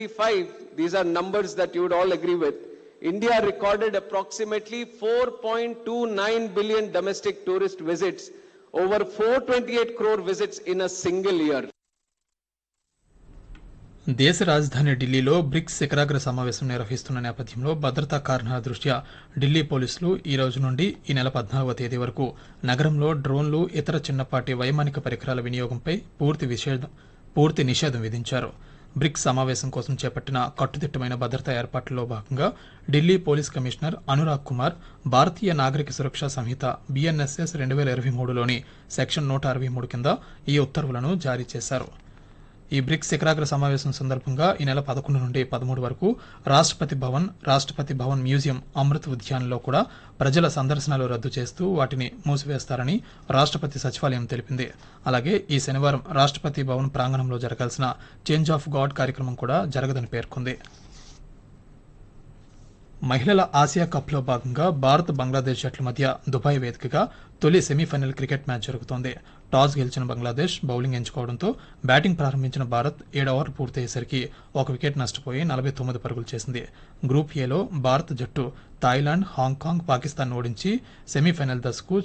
Five, these are numbers that you would all agree with. India recorded approximately 4.29 billion domestic tourist visits, over 428 crore visits in a single year. దేశ రాజధాని ఢిల్లీలో bricks శిఖరాగ్ర సమావేశం నిర్వహిస్తున్న నేపథ్యంలో భద్రతా కారణాల దృష్ట్యా ఢిల్లీ పోలీసులు ఈ రోజు నుండి ఈ నెల పద్నాలుగవ తేదీ వరకు నగరంలో డ్రోన్లు ఇతర చిన్నపాటి వైమానిక పరికరాల వినియోగంపై పూర్తి విషేధం పూర్తి నిషేధం విధించారు బ్రిక్స్ సమావేశం కోసం చేపట్టిన కట్టుదిట్టమైన భద్రతా ఏర్పాట్లలో భాగంగా ఢిల్లీ పోలీస్ కమిషనర్ అనురాగ్ కుమార్ భారతీయ నాగరిక సురక్షా సంహిత బిఎన్ఎస్ఎస్ రెండు వేల ఇరవై మూడులోని సెక్షన్ నూట అరవై మూడు కింద ఈ ఉత్తర్వులను జారీ చేశారు ఈ బ్రిక్స్ శిఖరాగ్ర సమావేశం సందర్భంగా ఈ నెల పదకొండు నుండి పదమూడు వరకు రాష్ట్రపతి భవన్ రాష్ట్రపతి భవన్ మ్యూజియం అమృత్ ఉద్యాన్లో కూడా ప్రజల సందర్శనలు రద్దు చేస్తూ వాటిని మూసివేస్తారని రాష్ట్రపతి సచివాలయం తెలిపింది అలాగే ఈ శనివారం రాష్ట్రపతి భవన్ ప్రాంగణంలో జరగాల్సిన చేంజ్ ఆఫ్ గాడ్ కార్యక్రమం కూడా జరగదని పేర్కొంది మహిళల ఆసియా కప్లో భాగంగా భారత్ బంగ్లాదేశ్ జట్ల మధ్య దుబాయ్ వేదికగా తొలి సెమీఫైనల్ క్రికెట్ మ్యాచ్ జరుగుతోంది టాస్ గెలిచిన బంగ్లాదేశ్ బౌలింగ్ ఎంచుకోవడంతో బ్యాటింగ్ ప్రారంభించిన భారత్ ఏడు ఓవర్ పూర్తయ్యేసరికి ఒక వికెట్ నష్టపోయి నలభై తొమ్మిది పరుగులు చేసింది గ్రూప్ ఏలో భారత్ జట్టు థాయిలాండ్ హాంకాంగ్ పాకిస్తాన్ ఓడించి సెమీఫైనల్ దశకు